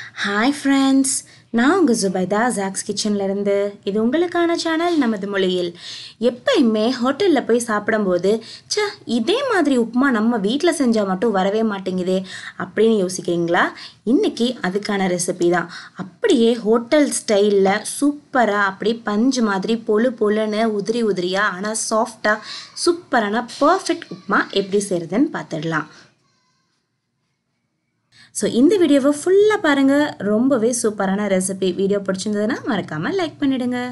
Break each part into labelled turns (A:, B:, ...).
A: hi friends நான் உங்கள் Zubaida Jacks கிச்சன்லேருந்து இது உங்களுக்கான சேனல் நமது மொழியில் எப்பயுமே ஹோட்டலில் போய் சாப்பிடும்போது ச்சே இதே மாதிரி உப்புமா நம்ம வீட்டில் செஞ்சால் மட்டும் வரவே மாட்டேங்குதே அப்படின்னு யோசிக்கிறீங்களா இன்றைக்கி அதுக்கான ரெசிபி தான் அப்படியே ஹோட்டல் ஸ்டைலில் சூப்பராக அப்படியே பஞ்சு மாதிரி பொழு பொழுன்னு உதிரி உதிரியாக ஆனால் சாஃப்டாக சூப்பரான பர்ஃபெக்ட் உப்புமா எப்படி செய்கிறதுன்னு பார்த்துடலாம் ஸோ இந்த வீடியோவை ஃபுல்லாக பாருங்கள் ரொம்பவே சூப்பரான ரெசிபி வீடியோ பிடிச்சிருந்ததுன்னா மறக்காமல் லைக் பண்ணிவிடுங்க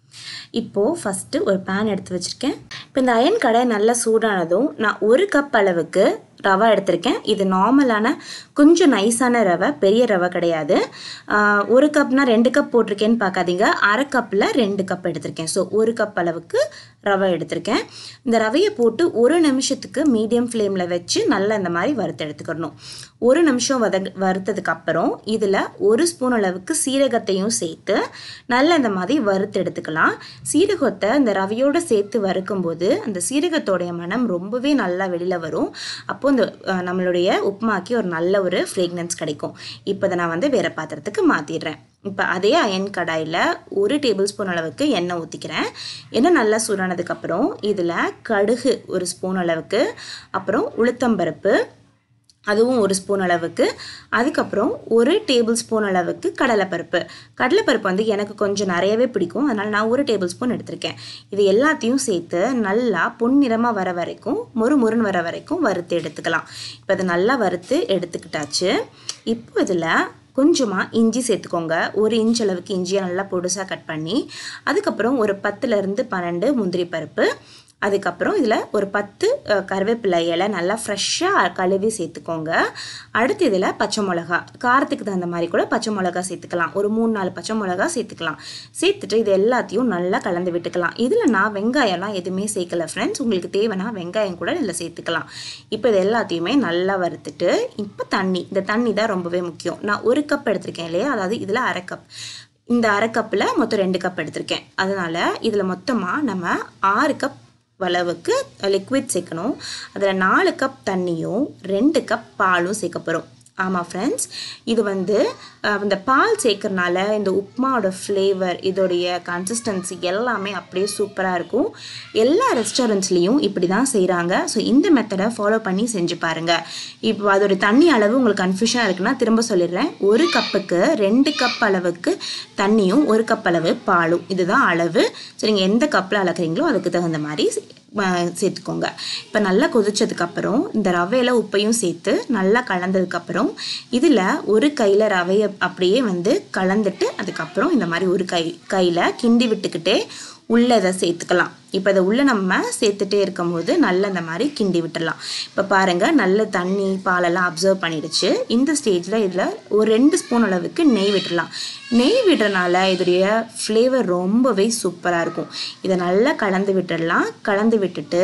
A: இப்போது ஃபஸ்ட்டு ஒரு பேன் எடுத்து வச்சுருக்கேன் இப்போ இந்த அயன் கடை நல்லா சூடானதும் நான் ஒரு கப் அளவுக்கு ரவை எடுத்திருக்கேன் இது நார்மலான கொஞ்சம் நைஸான ரவை பெரிய ரவை கிடையாது ஆஹ் ஒரு கப்னா ரெண்டு கப் போட்டிருக்கேன்னு பார்க்காதீங்க அரை கப்பில் ரெண்டு கப் எடுத்திருக்கேன் ஸோ ஒரு கப் அளவுக்கு ரவை எடுத்திருக்கேன் இந்த ரவையை போட்டு ஒரு நிமிஷத்துக்கு மீடியம் ஃப்ளேமில் வச்சு நல்லா இந்த மாதிரி வறுத்து எடுத்துக்கணும் ஒரு நிமிஷம் வத வறுத்ததுக்கு அப்புறம் இதில் ஒரு ஸ்பூன் அளவுக்கு சீரகத்தையும் சேர்த்து நல்லா இந்த மாதிரி வறுத்து எடுத்துக்கலாம் சீரகத்தை இந்த ரவையோடு சேர்த்து வறுக்கும்போது அந்த சீரகத்தோடைய மனம் ரொம்பவே நல்லா வெளியில் வரும் அப்போது இந்த அஹ், நம்மளுடைய உப்புமாக்கி ஒரு நல்ல ஒரு ஃப்ரேக்னன்ஸ் கிடைக்கும் இப்போ இதை நான் வந்து வேறு பாத்திரத்துக்கு மாற்றிடுறேன் இப்போ அதே அயன் கடாயில் ஒரு டேபிள் ஸ்பூன் அளவுக்கு எண்ணெய் ஊற்றிக்கிறேன் எண்ணெய் நல்லா சூடானதுக்கப்புறம் இதில் கடுகு ஒரு ஸ்பூன் அளவுக்கு அப்புறம் உளுத்தம்பருப்பு அதுவும் ஒரு ஸ்பூன் அளவுக்கு அதுக்கப்புறம் ஒரு டேபிள் ஸ்பூன் அளவுக்கு கடலைப்பருப்பு கடலைப்பருப்பு வந்து எனக்கு கொஞ்சம் நிறையவே பிடிக்கும் அதனால் நான் ஒரு டேபிள் ஸ்பூன் எடுத்திருக்கேன் இது எல்லாத்தையும் சேர்த்து நல்லா பொன்னிறமாக வர வரைக்கும் மொறு மொறுன்னு வர வரைக்கும் வறுத்து எடுத்துக்கலாம் இப்போ அதை நல்லா வறுத்து எடுத்துக்கிட்டாச்சு இப்போ இதில் கொஞ்சமாக இஞ்சி சேர்த்துக்கோங்க ஒரு இன்ச் அளவுக்கு இஞ்சியை நல்லா பொடுசாக கட் பண்ணி அதுக்கப்புறம் ஒரு பத்துலேருந்து பன்னெண்டு முந்திரி பருப்பு அதுக்கப்புறம் இதில் ஒரு பத்து அஹ், கருவேப்பிலை இலை நல்லா ஃப்ரெஷ்ஷாக கழுவி சேர்த்துக்கோங்க அடுத்து இதில் பச்சை மிளகா காரத்துக்கு தகுந்த மாதிரி கூட பச்சை மிளகா சேர்த்துக்கலாம் ஒரு மூணு நாலு பச்சை மிளகா சேர்த்துக்கலாம் சேர்த்துட்டு இது எல்லாத்தையும் நல்லா கலந்து விட்டுக்கலாம் இதில் நான் வெங்காயம்லாம் எதுவுமே சேர்க்கல ஃப்ரெண்ட்ஸ் உங்களுக்கு தேவைன்னா வெங்காயம் கூட இதில் சேர்த்துக்கலாம் இப்போ இது எல்லாத்தையுமே நல்லா வறுத்துட்டு இப்போ தண்ணி இந்த தண்ணி தான் ரொம்பவே முக்கியம் நான் ஒரு கப் எடுத்திருக்கேன் இல்லையா அதாவது இதில் அரை கப் இந்த அரை கப்பில் மொத்தம் ரெண்டு கப் எடுத்திருக்கேன் அதனால் இதில் மொத்தமாக நம்ம ஆறு கப் அளவுக்கு லிக்விட் சேர்க்கணும் அதில் நாலு கப் தண்ணியும் ரெண்டு கப் பாலும் சேர்க்க போகிறோம் ஆமாம் ஃப்ரெண்ட்ஸ் இது வந்து அஹ், இந்த பால் சேர்க்கறனால இந்த உப்மாவோட ஃப்ளேவர் இதோடைய கன்சிஸ்டன்சி எல்லாமே அப்படியே சூப்பராக இருக்கும் எல்லா ரெஸ்டாரண்ட்ஸ்லேயும் இப்படி தான் செய்கிறாங்க ஸோ இந்த மெத்தடை ஃபாலோ பண்ணி செஞ்சு பாருங்கள் இப்போ அதோட தண்ணி அளவு உங்களுக்கு கன்ஃபியூஷனாக இருக்குன்னா திரும்ப சொல்லிடுறேன் ஒரு கப்புக்கு ரெண்டு கப் அளவுக்கு தண்ணியும் ஒரு கப் அளவு பாலும் இதுதான் அளவு ஸோ நீங்கள் எந்த கப்பில் அளக்குறீங்களோ அதுக்கு தகுந்த மாதிரி அஹ், சேர்த்துக்கோங்க இப்போ நல்லா கொதிச்சதுக்கப்புறம் இந்த ரவையில் உப்பையும் சேர்த்து நல்லா கலந்ததுக்கப்புறம் இதில் ஒரு கையில் ரவையை அப்படியே வந்து கலந்துட்டு அதுக்கப்புறம் இந்த மாதிரி ஒரு கை கையில் கிண்டி விட்டுக்கிட்டே உள்ளே இதை சேர்த்துக்கலாம் இப்போ இதை உள்ளே நம்ம சேர்த்துட்டே இருக்கும்போது நல்லா இந்த மாதிரி கிண்டி விட்டுடலாம் இப்போ பாருங்கள் நல்ல தண்ணி பாலெல்லாம் அப்சர்வ் பண்ணிடுச்சு இந்த ஸ்டேஜில் இதில் ஒரு ரெண்டு ஸ்பூன் அளவுக்கு நெய் விட்டுடலாம் நெய் விடுறனால இதோடைய ஃப்ளேவர் ரொம்பவே சூப்பராக இருக்கும் இதை நல்லா கலந்து விட்டுடலாம் கலந்து விட்டுட்டு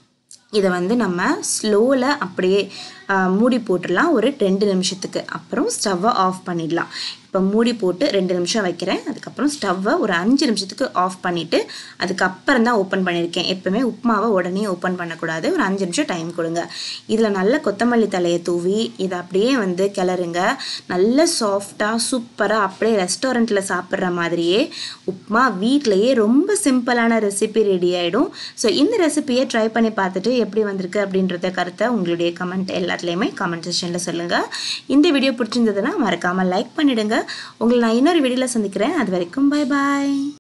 A: இதை வந்து நம்ம ஸ்லோவில் அப்படியே ஆ, மூடி போட்டுடலாம் ஒரு ரெண்டு நிமிஷத்துக்கு அப்புறம் ஸ்டவ்வை ஆஃப் பண்ணிடலாம் இப்போ மூடி போட்டு ரெண்டு நிமிஷம் வைக்கிறேன் அதுக்கப்புறம் ஸ்டவ்வை ஒரு அஞ்சு நிமிஷத்துக்கு ஆஃப் பண்ணிவிட்டு அதுக்கப்புறம் தான் ஓப்பன் பண்ணியிருக்கேன் எப்பவுமே உப்புமாவை உடனே ஓப்பன் பண்ணக்கூடாது ஒரு அஞ்சு நிமிஷம் டைம் கொடுங்க இதில் நல்ல கொத்தமல்லி தலையை தூவி இதை அப்படியே வந்து கிளறுங்க நல்ல சாஃப்டாக சூப்பராக அப்படியே ரெஸ்டாரண்ட்டில் சாப்பிட்ற மாதிரியே உப்புமா வீட்டிலையே ரொம்ப சிம்பிளான ரெசிபி ரெடி ஆகிடும் ஸோ இந்த ரெசிபியை ட்ரை பண்ணி பார்த்துட்டு எப்படி வந்திருக்கு அப்படின்றத கருத்தை உங்களுடைய கமெண்ட் எல்லாத்துலேயுமே கமெண்ட் செக்ஷனில் சொல்லுங்கள் இந்த வீடியோ பிடிச்சிருந்ததுன்னா மறக்காமல் லைக் பண்ணிவிடுங்க உங்களை நான் இன்னொரு வீடியோவில் சந்திக்கிறேன் அது வரைக்கும் பை பாய்